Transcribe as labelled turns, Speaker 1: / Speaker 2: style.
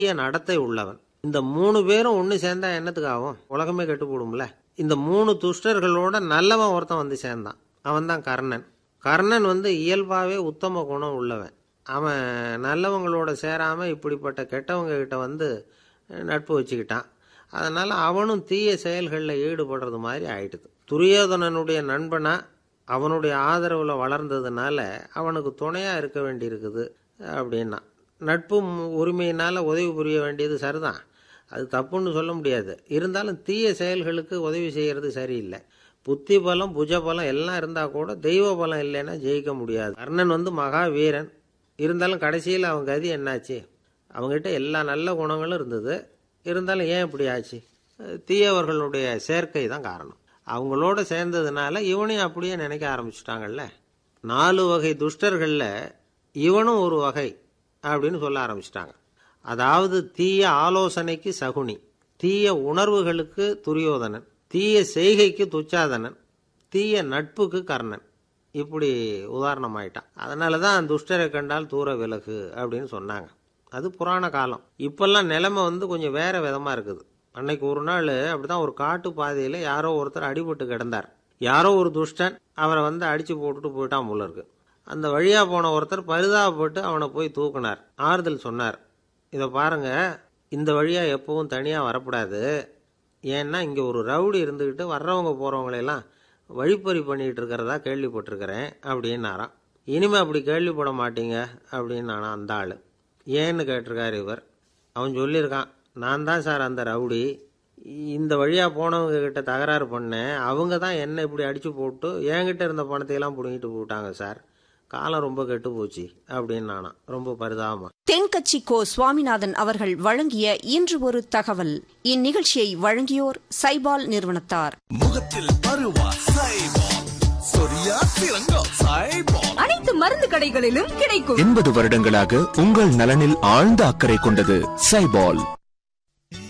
Speaker 1: தீய நடத்தை உள்ளவன் இந்த மூணு பேரும் ஒன்று சேர்ந்தா என்னத்துக்கு ஆகும் உலகமே கெட்டு போடும்ல இந்த மூணு துஷ்டர்களோட நல்லவன் ஒருத்தன் வந்து சேர்ந்தான் அவன் தான் கர்ணன் கர்ணன் வந்து இயல்பாகவே உத்தம குணம் உள்ளவன் அவன் நல்லவங்களோட சேராம இப்படிப்பட்ட கெட்டவங்க கிட்ட வந்து நட்பு வச்சுக்கிட்டான் அதனால அவனும் தீய செயல்களில் ஈடுபடுறது மாதிரி ஆயிடுது துரியோதனனுடைய நண்பனா அவனுடைய ஆதரவில் வளர்ந்ததுனால அவனுக்கு துணையாக இருக்க வேண்டியிருக்குது அப்படின்னா நட்பு உரிமையினால் உதவி புரிய வேண்டியது சரிதான் அது தப்புன்னு சொல்ல முடியாது இருந்தாலும் தீய செயல்களுக்கு உதவி செய்கிறது சரியில்லை புத்தி பலம் புஜ பலம் எல்லாம் இருந்தால் கூட தெய்வ பலம் இல்லைன்னா ஜெயிக்க முடியாது கர்ணன் வந்து மகா வீரன் இருந்தாலும் கடைசியில் அவன் கதி என்னாச்சு அவங்ககிட்ட எல்லா நல்ல குணங்களும் இருந்தது இருந்தாலும் ஏன் இப்படி ஆச்சு தீயவர்களுடைய சேர்க்கை தான் காரணம் அவங்களோட சேர்ந்ததுனால இவனையும் அப்படியே நினைக்க ஆரம்பிச்சிட்டாங்கல்ல நாலு வகை துஷ்டர்களில் இவனும் ஒரு வகை அப்படின்னு சொல்ல ஆரம்பிச்சிட்டாங்க அதாவது தீய ஆலோசனைக்கு சகுனி தீய உணர்வுகளுக்கு துரியோதனன் தீய செய்கைக்கு துச்சாதனன் தீய நட்புக்கு கர்ணன் இப்படி உதாரணமாயிட்டான் அதனால தான் துஷ்டரை கண்டால் தூர விலகு அப்படின்னு சொன்னாங்க அது புராண காலம் இப்பெல்லாம் நிலைமை வந்து கொஞ்சம் வேற விதமாக இருக்குது அன்னைக்கு ஒரு நாள் அப்படிதான் ஒரு காட்டு பாதையில் யாரோ ஒருத்தர் அடிபட்டு கிடந்தார் யாரோ ஒரு துஷ்டன் அவரை வந்து அடிச்சு போட்டுட்டு போயிட்டான் போல இருக்கு அந்த வழியாக போன ஒருத்தர் பரிதாபப்பட்டு அவனை போய் தூக்குனார் ஆறுதல் சொன்னார் இதை பாருங்க இந்த வழியாக எப்பவும் தனியாக வரக்கூடாது ஏன்னா இங்கே ஒரு ரவுடி இருந்துக்கிட்டு வர்றவங்க போகிறவங்களெல்லாம் வழிப்பறி பண்ணிகிட்டு இருக்கிறதா கேள்விப்பட்டிருக்கிறேன் அப்படின்னாராம் இனிமே அப்படி கேள்விப்பட மாட்டீங்க அப்படின்னு அந்த ஆள் ஏன்னு கேட்டிருக்காரு இவர் அவன் சொல்லியிருக்கான் நான் தான் சார் அந்த ரவுடி இந்த வழியாக போனவங்க கிட்ட தகராறு பண்ணேன் அவங்க தான் என்ன இப்படி அடித்து போட்டு என்கிட்ட இருந்த பணத்தையெல்லாம் பிடுங்கிட்டு போட்டாங்க சார் காலம் ரொம்ப கெட்டு போச்சு அப்படின்னு நானா ரொம்ப பரிதாபமா
Speaker 2: தென்கட்சி கோ சுவாமிநாதன் அவர்கள் வழங்கிய இன்று ஒரு தகவல் இந்நிகழ்ச்சியை வழங்கியோர் சைபால் நிறுவனத்தார்
Speaker 3: முகத்தில் பருவா சைபால் சொரியா சிறங்கா சைபால்
Speaker 4: அனைத்து மருந்து கடைகளிலும் கிடைக்கும்
Speaker 5: எண்பது வருடங்களாக உங்கள் நலனில் ஆழ்ந்த அக்கறை கொண்டது சைபால்